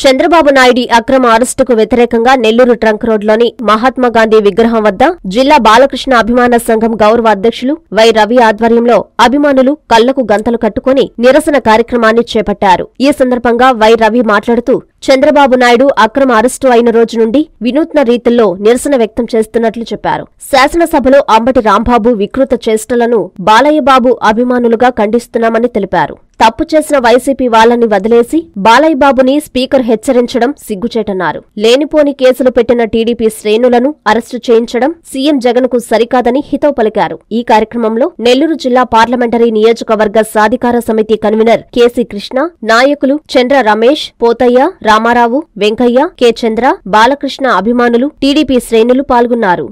చంద్రబాబు నాయుడి అక్రమ అరెస్టుకు వ్యతిరేకంగా నెల్లూరు ట్రంక్ రోడ్లోని మహాత్మా గాంధీ విగ్రహం వద్ద జిల్లా బాలకృష్ణ అభిమాన సంఘం గౌరవ అధ్యక్షులు వై రవి ఆధ్వర్యంలో అభిమానులు కళ్లకు గంతలు కట్టుకుని నిరసన కార్యక్రమాన్ని చేపట్టారు ఈ సందర్భంగా వై రవి మాట్లాడుతూ చంద్రబాబు నాయుడు అక్రమ అరెస్టు అయిన రోజు నుండి వినూత్న రీతుల్లో నిరసన వ్యక్తం చేస్తున్నట్లు చెప్పారు శాసనసభలో అంబటి రాంబాబు వికృత చేష్టలను బాలయ్యబాబు అభిమానులుగా ఖండిస్తున్నామని తెలిపారు తప్పు చేసిన వైసీపీ వాళ్ళని వదిలేసి బాలయ్య బాబుని స్పీకర్ హెచ్చరించడం సిగ్గుచేటన్నారు లేనిపోని కేసులు పెట్టిన టీడీపీ శ్రేణులను అరెస్టు చేయించడం సీఎం జగన్ కు సరికాదని హితవు పలికారు ఈ కార్యక్రమంలో నెల్లూరు జిల్లా పార్లమెంటరీ నియోజకవర్గ సాధికార సమితి కన్వీనర్ కేసీ కృష్ణ నాయకులు చంద్ర రమేష్ పోతయ్య రామారావు వెంకయ్య కె చంద్ర బాలకృష్ణ అభిమానులు టీడీపీ శ్రేణులు పాల్గొన్నారు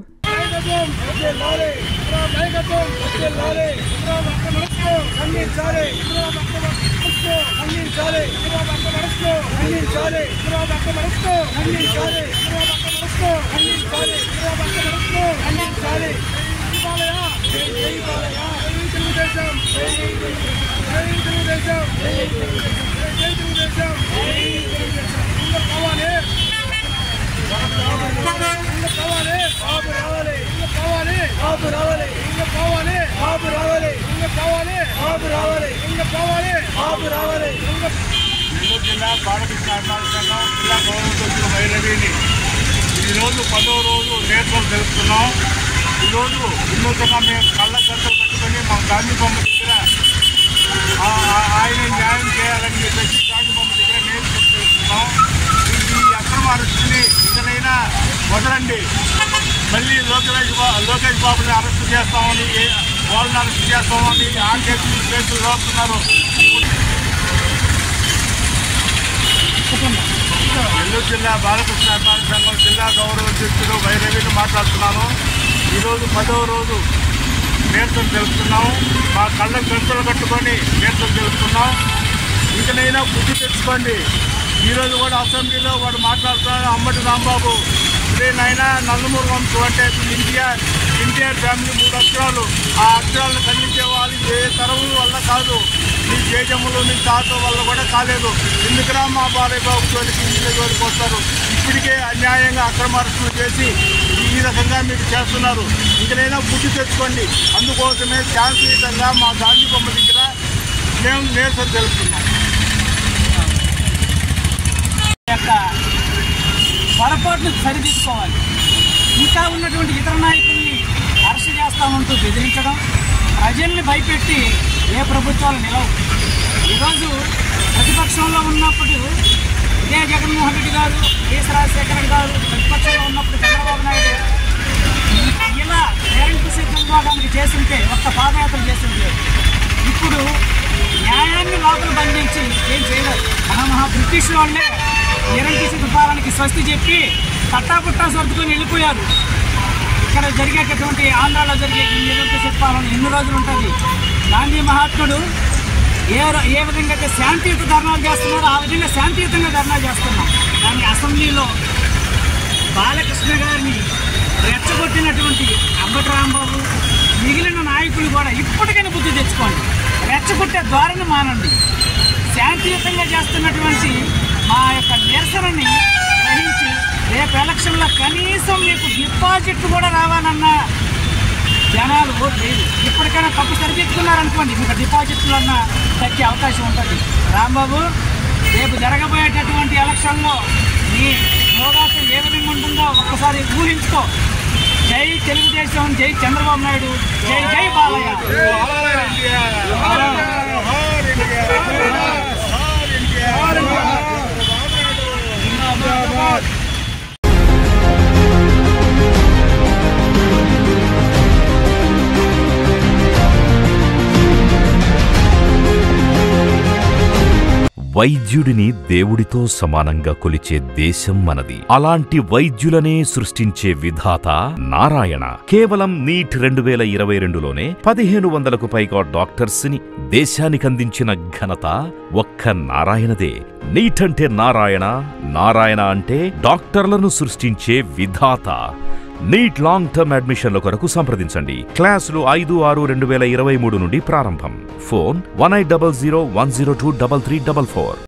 నెల్లూరు జిల్లా బాలకృష్ణ అభిమాన సంఘం జిల్లా గౌరవ వైరవిని ఈరోజు పదో రోజు నేర్చుకొని తెలుపుతున్నాం ఈరోజు వినూతంగా మేము కళ్ళ గంటలు కట్టుకొని మా గాంధీ బొమ్మ దగ్గర ఆ- ఆ- ఆయన న్యాయం చేయాలని చెప్పేసి గాంధీ బొమ్మ దగ్గర నేర్చుకొని తెలుపుతున్నాం ఈ ఈ అక్రమ అరెస్టుని ఇకనైనా వదలండి మళ్ళీ లోకేష్ బా లోకేష్ బాబుని అరెస్ట్ చేస్తామని ఏ- వాళ్ళని అరెస్ట్ చేస్తామని ఆ కేసులు ఈ కేసులు లోపుతున్నారు నెల్లూరు జిల్లా బాలకృష్ణ అభిమాన సంఘం జిల్లా గౌరవ అధ్యక్షుడు వైరవిని మాట్లాడుతున్నాను ఈరోజు పదవ రోజు నేర్చులు తెలుపుతున్నాం మా కళ్ళ గంటలు కట్టుకొని నేర్చులు తెలుపుతున్నాం ఇంకనైనా బుద్ధి తెచ్చుకోండి ఈరోజు కూడా అసెంబ్లీలో వాడు మాట్లాడుతున్నాడు అమ్మటి రాంబాబు ఇదే నాయన నందమూరి వంశం అంటే ఎన్టీఆర్ ఎన్టీఆర్ ఫ్యామిలీ మూడు అక్షరాలు ఆ అక్షరాలను ఖండించే వాళ్ళు ఏ తరం వల్ల కాదు నీ తేజములు నీ తాత వల్ల కూడా కాలేదు ఎందుకురా మా బాలయ్య బాబు జోలికి ఇంటి జోలికి వస్తారు ఇప్పటికే అన్యాయంగా అక్రమార్పులు చేసి ఈ రకంగా మీకు చేస్తున్నారు ఇంకనైనా బుద్ధి తెచ్చుకోండి అందుకోసమే శాంతియుతంగా మా గాంధీ బొమ్మ దగ్గర మేము నిరసన తెలుపుతున్నాం యొక్క పొరపాట్లు సరిదిద్దుకోవాలి ఇంకా ఉన్నటువంటి ఇతర నాయకుల్ని అరెస్ట్ చేస్తామంటూ బెదిరించడం ప్రజల్ని భయపెట్టి ఏ ప్రభుత్వాలు నిలవు ఈరోజు ప్రతిపక్షంలో ఉన్నప్పుడు ఇదే జగన్మోహన్ రెడ్డి గారు కేసీ రాజశేఖరన్ గారు ప్రతిపక్షంలో ఉన్నప్పుడు చంద్రబాబు నాయుడు ఇలా పేరెంట్ సిద్ధం భాగానికి చేస్తుంటే ఒక్క పాదయాత్ర చేస్తుంటే ఇప్పుడు న్యాయాన్ని లోపల బంధించి ఏం చేయలేదు మన మహా బ్రిటిష్ వాళ్ళే నిరంకుశ పాలనకి స్వస్తి చెప్పి తట్టాపుట్టా సర్దుకొని వెళ్ళిపోయారు ఇక్కడ జరిగేటటువంటి ఆంధ్రాలో జరిగే ఈ నిరంకుశ పాలన ఎన్ని రోజులు ఉంటుంది గాంధీ మహాత్ముడు ఏ ర- ఏ విధంగా అయితే శాంతియుత ధర్నాలు చేస్తున్నారో ఆ విధంగా శాంతియుతంగా ధర్నా చేస్తున్నాం కానీ అసెంబ్లీలో బాలకృష్ణ గారిని రెచ్చగొట్టినటువంటి అంబటి రాంబాబు మిగిలిన నాయకులు కూడా ఇప్పటికైనా బుద్ధి తెచ్చుకోండి రెచ్చగొట్టే ధోరణి మానండి శాంతియుతంగా చేస్తున్నటువంటి మా యొక్క నిరసనని గ్రహించి రేపు ఎలక్షన్లో కనీసం మీకు డిపాజిట్ కూడా రావాలన్న జనాలు ఓటు లేదు ఇప్పటికైనా తప్పు సరిదిద్దుకున్నారనుకోండి మీకు డిపాజిట్లు అన్న తగ్గే అవకాశం ఉంటుంది రాంబాబు రేపు జరగబోయేటటువంటి ఎలక్షన్లో మీ అవకాశం ఏ విధంగా ఉంటుందో ఒక్కసారి ఊహించుకో జై తెలుగుదేశం జై చంద్రబాబు నాయుడు జై జై బాలయ్య వైద్యుడిని దేవుడితో సమానంగా కొలిచే దేశం మనది అలాంటి వైద్యులనే సృష్టించే విధాత నారాయణ కేవలం నీట్ రెండు వేల ఇరవై రెండులోనే పదిహేను వందలకు పైగా డాక్టర్స్ ని దేశానికందించిన ఘనత ఒక్క నారాయణదే నీట్ అంటే నారాయణ నారాయణ అంటే డాక్టర్లను సృష్టించే విధాత నీట్ లాంగ్ టర్మ్ అడ్మిషన్ల కొరకు సంప్రదించండి క్లాసులు ఐదు ఆరు రెండు వేల ఇరవై మూడు నుండి ప్రారంభం phone one eight double zero one zero two double three double four